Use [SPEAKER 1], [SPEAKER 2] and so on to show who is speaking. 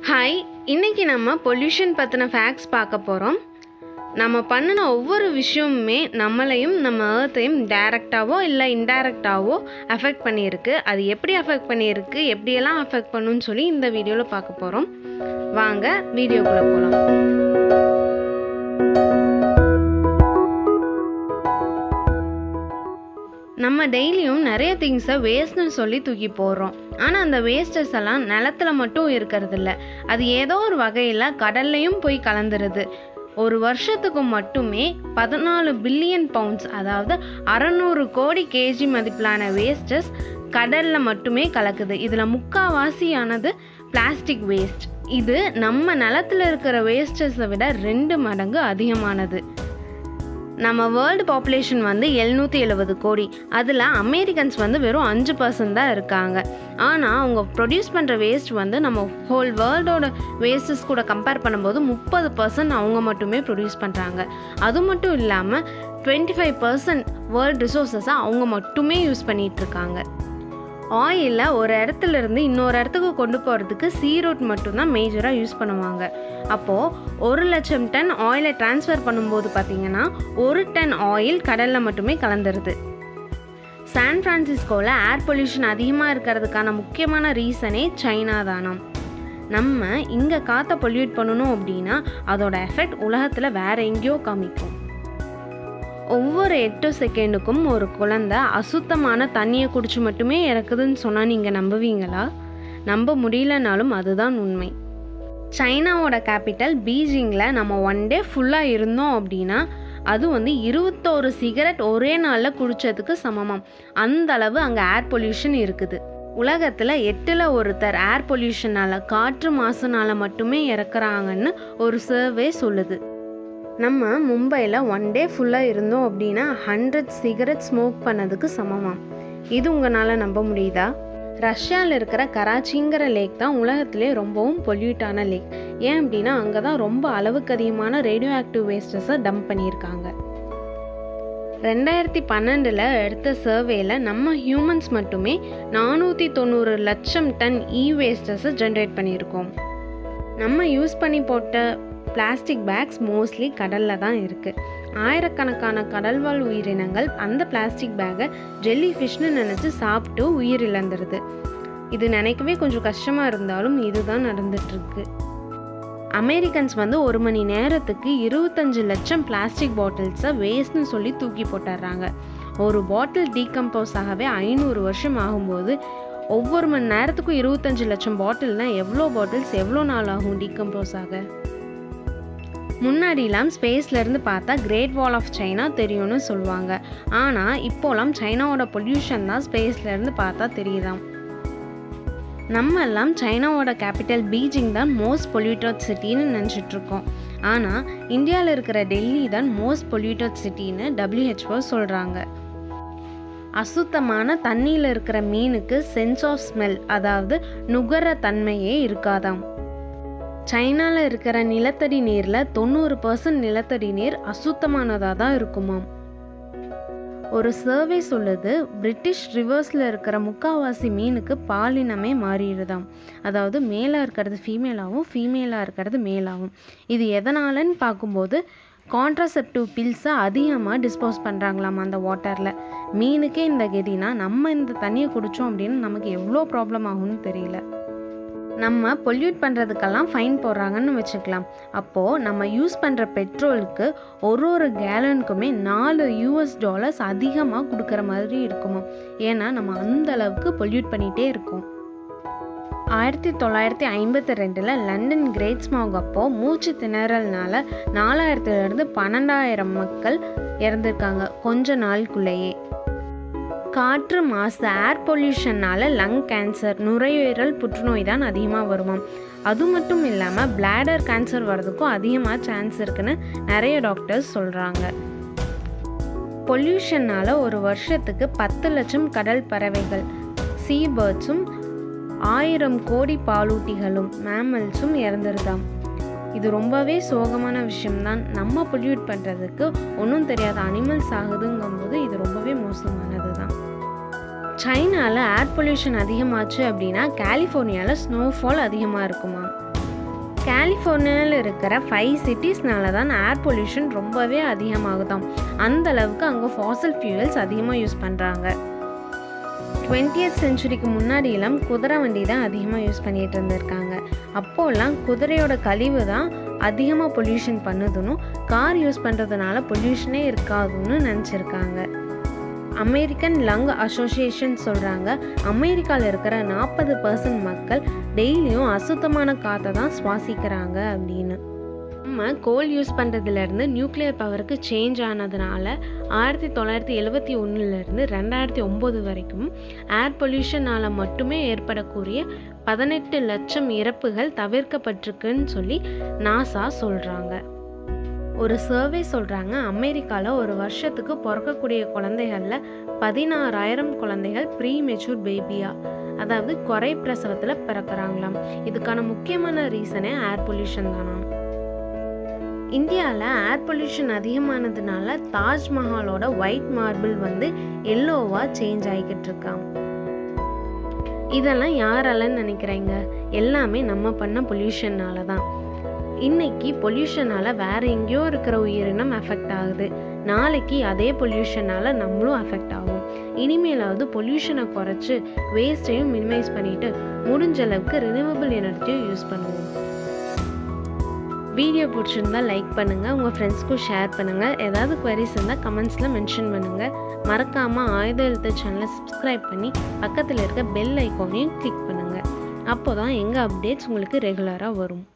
[SPEAKER 1] hi இன்னைக்கு நம்ம pollution பற்றின ஃபேக்ட்ஸ் பார்க்க போகிறோம் நம்ம பண்ணின ஒவ்வொரு விஷயமுமே நம்மளையும் நம்ம ஏர்த்தையும் டைரக்டாவோ இல்லை இன்டைரக்டாவோ அஃபெக்ட் பண்ணியிருக்கு அது எப்படி அஃபெக்ட் பண்ணியிருக்கு எப்படியெல்லாம் அஃபெக்ட் பண்ணுன்னு சொல்லி இந்த வீடியோவில் பார்க்க போகிறோம் வாங்க வீடியோக்குள்ளே போகலாம் நம்ம டெய்லியும் நிறைய திங்ஸை வேஸ்ட்னு சொல்லி தூக்கி போடுறோம் ஆனால் அந்த வேஸ்டஸ் எல்லாம் நிலத்துல மட்டும் இருக்கிறது இல்ல அது ஏதோ ஒரு வகையில் கடல்லையும் போய் கலந்துருது ஒரு வருஷத்துக்கு மட்டுமே பதினாலு பில்லியன் பவுண்ட்ஸ் அதாவது அறநூறு கோடி கேஜி மதிப்பிலான வேஸ்டஸ் கடலில் மட்டுமே கலக்குது இதில் முக்காவாசியானது பிளாஸ்டிக் வேஸ்ட் இது நம்ம நிலத்துல இருக்கிற வேஸ்டஸை விட ரெண்டு மடங்கு அதிகமானது நம்ம வேர்ல்டு பாப்புலேஷன் வந்து எழுநூற்றி எழுபது கோடி அதில் அமெரிக்கன்ஸ் வந்து வெறும் அஞ்சு பர்சன்ட் தான் இருக்காங்க ஆனால் அவங்க ப்ரொடியூஸ் பண்ணுற வேஸ்ட் வந்து நம்ம ஹோல் வேர்ல்டோட வேஸ்டஸ் கூட கம்பேர் பண்ணும்போது முப்பது பர்சன்ட் அவங்க மட்டுமே ப்ரொடியூஸ் பண்ணுறாங்க அது மட்டும் இல்லாமல் டுவெண்ட்டி ஃபைவ் பர்சன்ட் வேர்ல்டு ரிசோர்ஸஸை அவங்க மட்டுமே யூஸ் பண்ணிகிட்டு இருக்காங்க ஆயிலை ஒரு இடத்துல இருந்து இன்னொரு இடத்துக்கு கொண்டு போகிறதுக்கு சீ ரூட் மட்டும்தான் மேஜராக யூஸ் பண்ணுவாங்க அப்போது ஒரு லட்சம் டன் ஆயிலை டிரான்ஸ்ஃபர் பண்ணும்போது பார்த்தீங்கன்னா ஒரு டன் ஆயில் கடலில் மட்டுமே கலந்துருது சான் ஃப்ரான்சிஸ்கோவில் ஏர் பொல்யூஷன் அதிகமாக இருக்கிறதுக்கான முக்கியமான ரீசனே சைனா தானாம் நம்ம இங்கே காற்றை பொல்யூட் பண்ணணும் அப்படின்னா அதோட எஃபெக்ட் உலகத்தில் வேற எங்கேயோ காமிக்கும் ஒவ்வொரு எட்டு செகண்டுக்கும் ஒரு குழந்தை அசுத்தமான தண்ணியை குடிச்சு மட்டுமே இறக்குதுன்னு சொன்னால் நீங்கள் நம்புவீங்களா நம்ப முடியலனாலும் அதுதான் உண்மை சைனாவோட கேபிட்டல் பீஜிங்கில் நம்ம ஒன் டே ஃபுல்லாக இருந்தோம் அப்படின்னா அது வந்து இருபத்தோரு சிகரெட் ஒரே நாளில் குடித்ததுக்கு சமமாம் அந்த அளவு அங்கே ஏர் பொல்யூஷன் இருக்குது உலகத்தில் எட்டில் ஒருத்தர் ஏர் பொல்யூஷனால் காற்று மாசுனால மட்டுமே இறக்குறாங்கன்னு ஒரு சர்வே சொல்லுது நம்ம மும்பையில் ஒன் டே ஃபுல்லாக இருந்தோம் அப்படின்னா ஹண்ட்ரட் சிகரெட் ஸ்மோக் பண்ணதுக்கு சமமாம் இது உங்களால் நம்ப முடியுதா ரஷ்யாவில் இருக்கிற கராச்சிங்கிற லேக் தான் உலகத்திலே ரொம்பவும் பொல்யூட்டான லேக் ஏன் அப்படின்னா அங்கே தான் ரொம்ப அளவுக்கு அதிகமான ரேடியோ ஆக்டிவ் வேஸ்டஸை டம்ப் பண்ணியிருக்காங்க ரெண்டாயிரத்தி பன்னெண்டில் எடுத்த சர்வேல நம்ம ஹியூமன்ஸ் மட்டுமே நானூற்றி தொண்ணூறு லட்சம் டன் இ வேஸ்டஸை ஜென்ரேட் பண்ணியிருக்கோம் நம்ம யூஸ் பண்ணி போட்ட பிளாஸ்டிக் பேக்ஸ் மோஸ்ட்லி கடலில் தான் இருக்குது ஆயிரக்கணக்கான கடல்வாழ் உயிரினங்கள் அந்த பிளாஸ்டிக் பேக்கை ஜெல்லி ஃபிஷ்னு நினச்சி சாப்பிட்டு உயிர் இழந்துருது இது நினைக்கவே கொஞ்சம் கஷ்டமாக இருந்தாலும் இதுதான் நடந்துட்டுருக்கு அமெரிக்கன்ஸ் வந்து ஒரு மணி நேரத்துக்கு இருபத்தஞ்சு லட்சம் பிளாஸ்டிக் பாட்டில்ஸை வேஸ்ட்னு சொல்லி தூக்கி போட்டுடுறாங்க ஒரு பாட்டில் டீகம்போஸ் ஆகவே ஐநூறு வருஷம் ஆகும்போது ஒவ்வொரு மணி நேரத்துக்கும் இருபத்தஞ்சு லட்சம் பாட்டில்னால் எவ்வளோ பாட்டில்ஸ் எவ்வளோ நாள் ஆகும் டீகம்போஸ் ஆக முன்னாடிலாம் ஸ்பேஸ்லேருந்து பார்த்தா கிரேட் வால் ஆஃப் சைனா தெரியும்னு சொல்லுவாங்க ஆனால் இப்போலாம் சைனாவோட பொல்யூஷன் தான் ஸ்பேஸ்லேருந்து பார்த்தா தெரியுதாம் நம்ம எல்லாம் சைனாவோட கேபிட்டல் பீஜிங் தான் மோஸ்ட் பொல்யூட்டட் சிட்டின்னு நினச்சிட்ருக்கோம் ஆனால் இந்தியாவில் இருக்கிற டெல்லி தான் மோஸ்ட் பொல்யூட்டட் சிட்டின்னு டபிள்யூஹெச்ஓ சொல்கிறாங்க அசுத்தமான தண்ணியில் இருக்கிற மீனுக்கு சென்ஸ் ஆஃப் ஸ்மெல் அதாவது நுகர தன்மையே இருக்காதாம் சைனாவில் இருக்கிற நிலத்தடி நீரில் தொண்ணூறு பர்சன்ட் நிலத்தடி நீர் அசுத்தமானதாக தான் இருக்குமாம் ஒரு சர்வே சொல்லுது பிரிட்டிஷ் ரிவர்ஸில் இருக்கிற முக்காவாசி மீனுக்கு பாலினமே மாறிடுதாம் அதாவது மேலாக இருக்கிறது ஃபீமேலாகவும் ஃபீமேலாக இருக்கிறது மேலாகவும் இது எதனாலன்னு பார்க்கும்போது கான்ட்ராசெப்டிவ் பில்ஸை அதிகமாக டிஸ்போஸ் பண்ணுறாங்களாம் அந்த வாட்டரில் மீனுக்கே இந்த கதினா நம்ம இந்த தண்ணியை குடித்தோம் அப்படின்னு நமக்கு எவ்வளோ ப்ராப்ளம் ஆகும்னு தெரியல நம்ம பொல்யூட் பண்ணுறதுக்கெல்லாம் ஃபைன் போடுறாங்கன்னு வச்சுக்கலாம் அப்போது நம்ம யூஸ் பண்ணுற பெட்ரோலுக்கு ஒரு ஒரு கேலனுக்குமே நாலு யூஎஸ் டாலர்ஸ் அதிகமாக கொடுக்குற மாதிரி இருக்குமா ஏன்னா நம்ம அந்த அளவுக்கு பொல்யூட் பண்ணிகிட்டே இருக்கோம் ஆயிரத்தி தொள்ளாயிரத்தி ஐம்பத்தி ரெண்டில் லண்டன் கிரேட் ஸ்மாக் அப்போ மூச்சு திணறல்னால நாலாயிரத்துலேருந்து பன்னெண்டாயிரம் மக்கள் இறந்துருக்காங்க கொஞ்ச நாளுக்குள்ளேயே காற்று மாசு ஏர் பொல்யூஷனால் லங் கேன்சர் நுரையீரல் புற்றுநோய் தான் அதிகமாக வருமாம் அது மட்டும் இல்லாமல் பிளாடர் கேன்சர் வர்றதுக்கும் அதிகமாக சான்ஸ் இருக்குன்னு நிறைய டாக்டர்ஸ் சொல்கிறாங்க பொல்யூஷனால் ஒரு வருஷத்துக்கு பத்து லட்சம் கடல் பறவைகள் சீ பேர்ட்ஸும் ஆயிரம் கோடி பாலூட்டிகளும் மேமல்ஸும் இறந்துருதாம் இது ரொம்பவே சோகமான விஷயம்தான் நம்ம பொல்யூட் பண்ணுறதுக்கு ஒன்றும் தெரியாத அனிமல்ஸ் ஆகுதுங்கும்போது இது ரொம்பவே மோசமானது தான் சைனாவில் ஏர் பொல்யூஷன் அதிகமாச்சு அப்படின்னா கலிஃபோர்னியாவில் ஸ்னோஃபால் அதிகமாக இருக்குமா கலிஃபோர்னியாவில் இருக்கிற ஃபைவ் சிட்டிஸ்னால தான் ஏர் பொல்யூஷன் ரொம்பவே அதிகமாகுதாம் அந்த அளவுக்கு அங்கே ஃபாசல் ஃபியூயல்ஸ் அதிகமாக யூஸ் பண்ணுறாங்க டுவெண்ட்டியத் செஞ்சுரிக்கு முன்னாடியெல்லாம் குதிரை வண்டி தான் அதிகமாக யூஸ் பண்ணிகிட்டு இருந்திருக்காங்க அப்போல்லாம் குதிரையோட கழிவு தான் அதிகமாக பொல்யூஷன் பண்ணுதுன்னு கார் யூஸ் பண்ணுறதுனால பொல்யூஷனே இருக்காதுன்னு நினச்சிருக்காங்க அமெரிக்கன் லங் அசோசியேஷன் சொல்கிறாங்க அமெரிக்காவில் இருக்கிற நாற்பது பர்சன்ட் மக்கள் டெய்லியும் அசுத்தமான காற்றை தான் சுவாசிக்கிறாங்க அப்படின்னு நம்ம கோல் யூஸ் பண்ணுறதுலேருந்து நியூக்ளியர் பவருக்கு சேஞ்ச் ஆனதுனால ஆயிரத்தி தொள்ளாயிரத்தி எழுபத்தி ஒன்றுலேருந்து ரெண்டாயிரத்தி ஒம்பது வரைக்கும் ஏர் பொல்யூஷனால் மட்டுமே ஏற்படக்கூடிய பதினெட்டு லட்சம் இறப்புகள் தவிர்க்கப்பட்டிருக்குன்னு சொல்லி நாசா சொல்கிறாங்க ஒரு சர்வே சொல்கிறாங்க அமெரிக்காவில் ஒரு வருஷத்துக்கு பிறக்கக்கூடிய குழந்தைகளில் பதினாறாயிரம் குழந்தைகள் ப்ரீ மெச்சூர் பேபியா அதாவது குறை பிரசவத்தில் பிறக்கிறாங்களாம் இதுக்கான முக்கியமான ரீசனே ஏர் பொல்யூஷன் தானாம் இந்தியாவில் ஏர் பொல்யூஷன் அதிகமானதுனால தாஜ்மஹாலோட ஒயிட் மார்பிள் வந்து எல்லோவாக சேஞ்ச் ஆகிக்கிட்டு இருக்காம் இதெல்லாம் யாராலன்னு நினைக்கிறீங்க எல்லாமே நம்ம பண்ண பொல்யூஷன்னால தான் இன்னைக்கு பொல்யூஷனால் வேற எங்கேயோ இருக்கிற உயிரினம் எஃபெக்ட் ஆகுது நாளைக்கு அதே பொல்யூஷனால் நம்மளும் அஃபெக்ட் ஆகும் இனிமேலாவது பொல்யூஷனை குறைச்சி வேஸ்ட்டையும் மினிமைஸ் பண்ணிட்டு முடிஞ்ச அளவுக்கு ரினியூவபிள் எனர்ஜியும் யூஸ் பண்ணுவோம் வீடியோ பிடிச்சிருந்தா லைக் பண்ணுங்கள் உங்கள் ஃப்ரெண்ட்ஸ்க்கும் ஷேர் பண்ணுங்கள் ஏதாவது குவரிஸ் இருந்தால் கமெண்ட்ஸில் மென்ஷன் பண்ணுங்கள் மறக்காமல் ஆயுத எழுத்து சேனலை சப்ஸ்கிரைப் பண்ணி பக்கத்தில் இருக்க பெல் ஐக்கானையும் கிளிக் பண்ணுங்கள் அப்போ தான் எங்கள் அப்டேட்ஸ் உங்களுக்கு ரெகுலராக வரும்